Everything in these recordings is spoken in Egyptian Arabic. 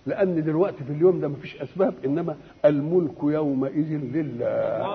لان دلوقتي في اليوم ده مفيش اسباب انما الملك يومئذ لله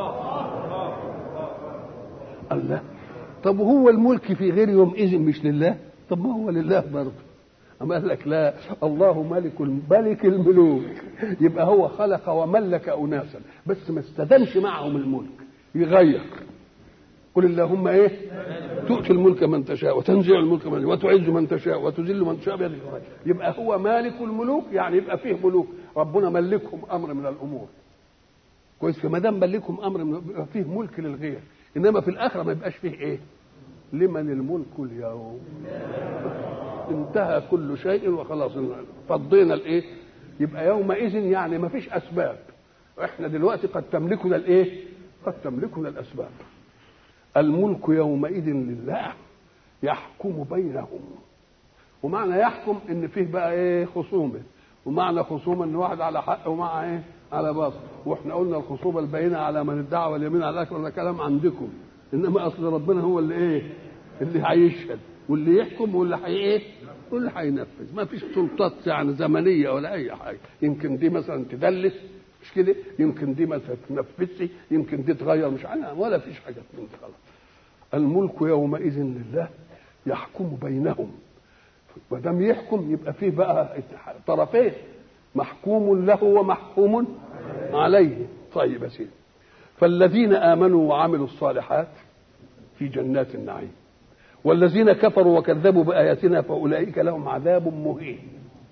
الله طب وهو الملك في غير يومئذ مش لله طب ما هو لله برضه أما قال لك لا الله ملك ملك الملوك يبقى هو خلق وملك أناسا بس ما استدامش معهم الملك يغير قل اللهم ايه تؤتي الملك من تشاء وتنزع الملك من وتعز من تشاء وتذل من تشاء بيدك الخير. يبقى هو مالك الملوك يعني يبقى فيه ملوك ربنا ملكهم امر من الامور كويس فما دام ملكهم امر من يبقى فيه ملك للغير انما في الاخره ما يبقاش فيه ايه لمن الملك اليوم انتهى كل شيء وخلاص فضينا الايه يبقى يومئذ يعني ما فيش اسباب احنا دلوقتي قد تملكنا الايه قد تملكنا الاسباب الملك يومئذ لله يحكم بينهم ومعنى يحكم ان فيه بقى ايه خصومه ومعنى خصومه ان واحد على حق ومع ايه على باطل واحنا قلنا الخصومه البينه على من ادعى واليمين على الاكل ده كلام عندكم انما اصل ربنا هو اللي ايه اللي هيشهد واللي يحكم واللي هي ايه واللي هينفذ ما فيش سلطات يعني زمنيه ولا اي حاجه يمكن دي مثلا تدلس مش كده يمكن دي ما تنفذش يمكن دي تغير مش عنها ولا فيش حاجه من دي خلاص الملك يومئذ لله يحكم بينهم ما دام يحكم يبقى فيه بقى طرفين محكوم له ومحكوم عليه طيب يا سيدي فالذين امنوا وعملوا الصالحات في جنات النعيم والذين كفروا وكذبوا باياتنا فاولئك لهم عذاب مهين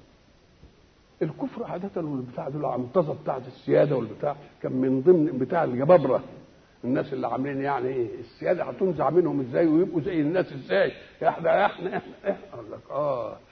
الكفر عادة والبتاع دول العنطزة بتاعت السيادة والبتاع كان من ضمن بتاع الجبابرة الناس اللي عاملين يعني ايه السيادة هتنزع منهم ازاي ويبقوا زي الناس ازاي احنا احنا احنا, احنا. اقول لك اه